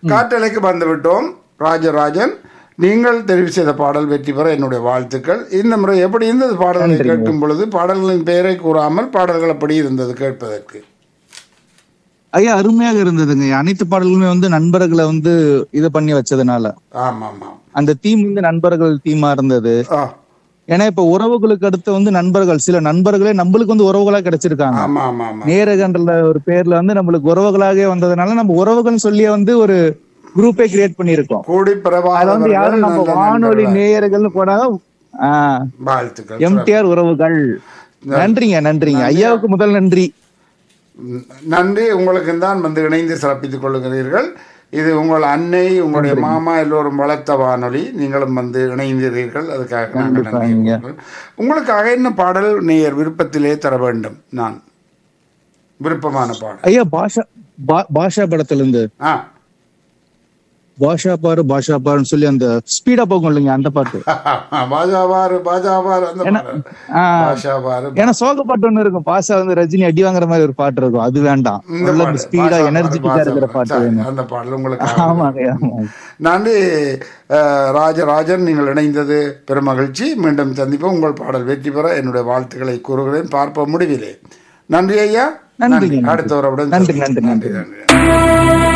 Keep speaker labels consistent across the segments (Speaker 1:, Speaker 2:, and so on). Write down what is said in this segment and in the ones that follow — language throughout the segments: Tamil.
Speaker 1: காற்றலைக்கு வந்து விட்டோம் ராஜராஜன் நீங்கள் தெரிவு செய்த பாடல் வெற்றி பெற என்னுடைய வாழ்த்துக்கள் இந்த முறை எப்படி இருந்தது பாடல்களை கேட்கும் பொழுது பாடல்களின் பெயரை கூறாமல் பாடல்கள் எப்படி இருந்தது கேட்பதற்கு
Speaker 2: ஐயா அருமையாக இருந்ததுங்க அனைத்து பாடல்களுமே வந்து நண்பர்களை வந்து இது பண்ணி வச்சதுனால
Speaker 1: ஆமாம் ஆமாம்
Speaker 2: அந்த தீம் வந்து நண்பர்கள் தீமா இருந்தது
Speaker 1: ஆ
Speaker 2: ஏன்னா இப்ப உறவுகளுக்கு அடுத்து வந்து நண்பர்கள் சில நண்பர்களே நம்மளுக்கு வந்து உறவுகளா கிடைச்சிருக்காங்க
Speaker 1: ஆமாம் ஆமாம் ஆமாம்
Speaker 2: நேரகன்ற ஒரு பேர்ல வந்து நம்மளுக்கு உறவுகளாகவே வந்ததுனால நம்ம உறவுகள் சொல்லியே வந்து ஒரு குரூப்பே கிரியேட் பண்ணியிருக்கோம்
Speaker 1: கூடி
Speaker 2: அதுல வந்து யாரும் நம்ம
Speaker 1: பிரபாகரன்
Speaker 2: வானொலி நேயர்கள்னு போனாங்க ஆஹ்
Speaker 1: வாழ்த்துக்கள்
Speaker 2: எம்டிஆர் உறவுகள் நன்றிங்க நன்றிங்க ஐயாவுக்கு முதல் நன்றி
Speaker 1: ம், நன்றி உங்களுக்கு தான் வந்து இணைந்து சிறப்பித்துக் கொள்ளுகிறீர்கள் இது உங்கள் அன்னை உங்களுடைய மாமா எல்லோரும் வளர்த்த வானொலி நீங்களும் வந்து இணைந்தீர்கள் அதுக்காக நாங்கள் நன்றி
Speaker 2: கண்டிப்பாங்க.
Speaker 1: கூறுகிறோம். உங்களுக்காக என்ன பாடல் நேயர் விருப்பத்திலே தர வேண்டும் நான் விருப்பமான பாடல்
Speaker 2: ஐயா பாஷா பா- பாஷா படத்துல இருந்து
Speaker 1: ஆ
Speaker 2: பாஷா பாரு பாஷா பாருன்னு சொல்லி அந்த ஸ்பீடா போகும் இல்லைங்க அந்த பாட்டு
Speaker 1: பாஜாவாரு பாஜாவாரு அந்த பாடல்
Speaker 2: ஆஹ்
Speaker 1: பாஷாவாரு
Speaker 2: ஏன்னா சோக பாட்டு ஒண்ணு இருக்கும் பாஷா வந்து ரஜினி அடி வாங்குற மாதிரி ஒரு பாட்டு இருக்கும் அது வேண்டாம்
Speaker 1: இந்த
Speaker 2: நல்ல
Speaker 1: பாடல்,
Speaker 2: ஸ்பீடா
Speaker 1: பாஷாவாரு,
Speaker 2: எனர்ஜெட்டிக்கா இருக்கிற
Speaker 1: பாஷாவாரு.
Speaker 2: பாட்டு
Speaker 1: சரி,
Speaker 2: வேணும்
Speaker 1: அந்த பாடல் உங்களுக்கு
Speaker 2: ஆமாங்க ஆமாங்க
Speaker 1: நன்றி அஹ், ராஜராஜன் நீங்கள் இணைந்தது பெருமகிழ்ச்சி மீண்டும் சந்திப்போம் உங்கள் பாடல் வெற்றி பெற என்னுடைய வாழ்த்துக்களை கூறுகிறேன் பார்ப்போம் முடிவிலே நன்றி ஐயா
Speaker 2: நன்றி,
Speaker 1: நன்றி
Speaker 2: நன்றி.
Speaker 1: அடுத்த உறவுடன்
Speaker 2: நன்றி,
Speaker 1: சந்திப்போம்.
Speaker 2: நன்றி,
Speaker 1: நன்றி நன்றி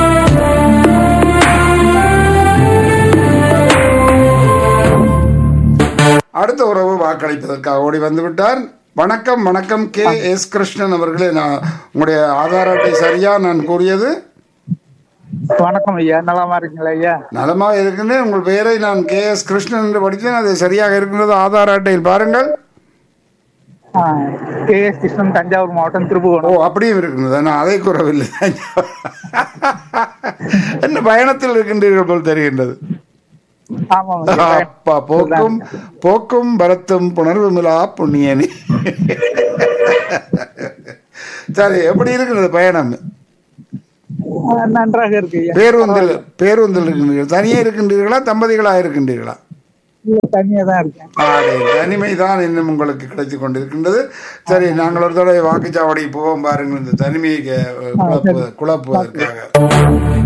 Speaker 1: அடுத்த உறவு வாக்களிப்பதற்காக ஓடி வந்து விட்டார் வணக்கம் வணக்கம் கே எஸ் கிருஷ்ணன் அவர்களே நான் உங்களுடைய ஆதார் அட்டை சரியா நான் கூறியது
Speaker 3: வணக்கம் ஐயா நலமா இருக்கீங்களா ஐயா
Speaker 1: நலமாக இருக்கின்றேன் உங்கள் பெயரை நான் கே எஸ் கிருஷ்ணன் என்று படித்தேன் அது சரியாக இருக்கின்றது ஆதார் அட்டையில் பாருங்கள்
Speaker 3: கே எஸ் கிருஷ்ணன் தஞ்சாவூர் மாவட்டம்
Speaker 1: ஓ
Speaker 3: திருப்புவனம்
Speaker 1: அப்படியும் இருக்கின்றது நான் அதை கூறவில்லை என்ன பயணத்தில் இருக்கின்றீர்கள் போல் தெரிகின்றது
Speaker 3: ஆமாம் ஐயா.
Speaker 1: அப்பா போக்கும் போக்கும் பரத்தும் புணர்வுமிலா புண்ணியனி சரி எப்படி இருக்கிறது பயணம்
Speaker 3: ஆ, நன்றாக இருக்கு ஐயா
Speaker 1: பேருந்தில் பேருந்தில் இருக்கின்றீர்கள் தனியே இருக்கின்றீர்களா தம்பதிகளா இருக்கின்றீர்களா
Speaker 3: இல்ல, தனியா தான் இருக்கேன்
Speaker 1: ஆடை தனிமைதான் இன்னும் உங்களுக்கு கிடைத்துக் கொண்டிருக்கின்றது சரி நாங்கள் ஒரு தடவை வாக்குச்சாவடி போவோம் பாருங்கள் இந்த தனிமையை அஹ், குழப்பு குழப்புவதற்காக